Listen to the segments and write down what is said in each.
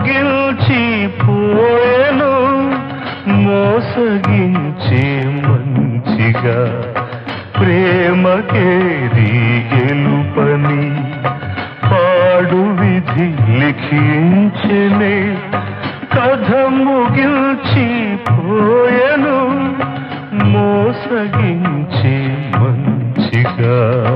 ముగిల్చి పోయెను మోసగించే మంచిగా ప్రేమకేది గెలుపని పాడు విధి లిఖించనే కథ ముగిల్చి పోయెను మోసగించే మంచిగా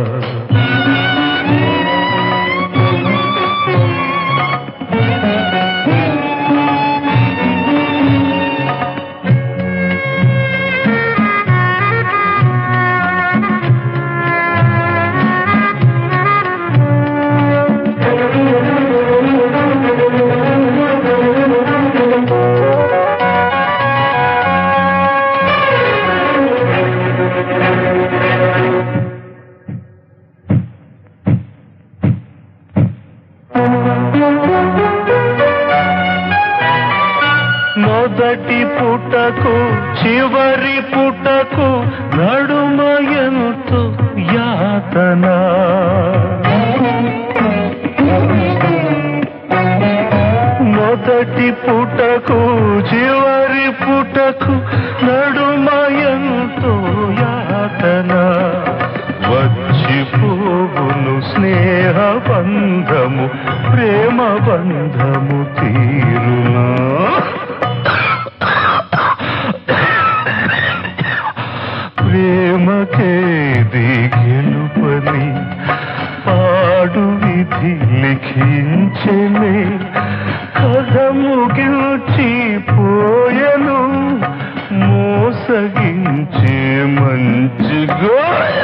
మొదటి పుటకు చివరి పుటకు నడుమ ఎంతో యాతన మొదటి పుటకు చివరి పుటకు నడుమ ఎంతో యాతన వచ్చిపోగును స్నేహ బంధము ప్రేమ బంధము తీరునా ప్రేమకేది గెలుపని పాడు విధి లిఖించనే కథ ముగిల్చి పోయను మోసగించే మంచిగా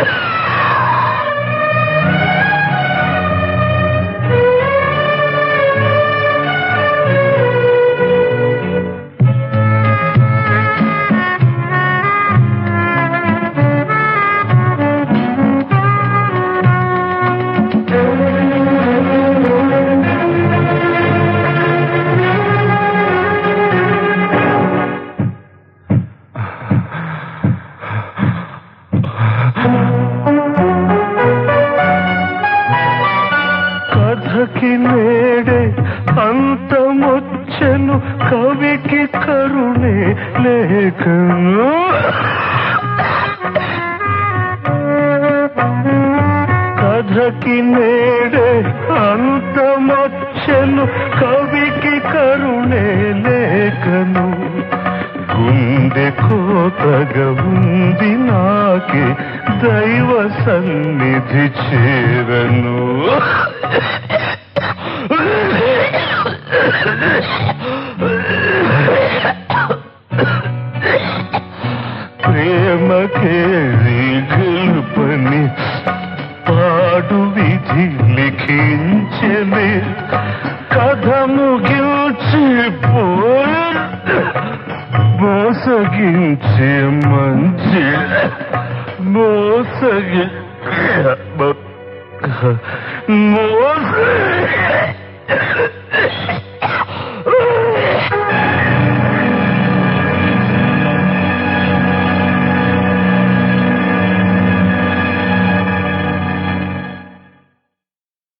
కథకి నేడే అంతమొచ్చెను కవికి కరుణే లేఖను కథకి నేడే అంతమొచ్చెను కవికి కరుణే లేఖను గుండె కోతగా ఉంది నాకే దైవ సన్నిధి చేరను ప్రేమకే గెలుపని పాడు విధి లిఖించలే కథ ముగిల్చిపోయి మోసగించే మంచి మోసగి మోస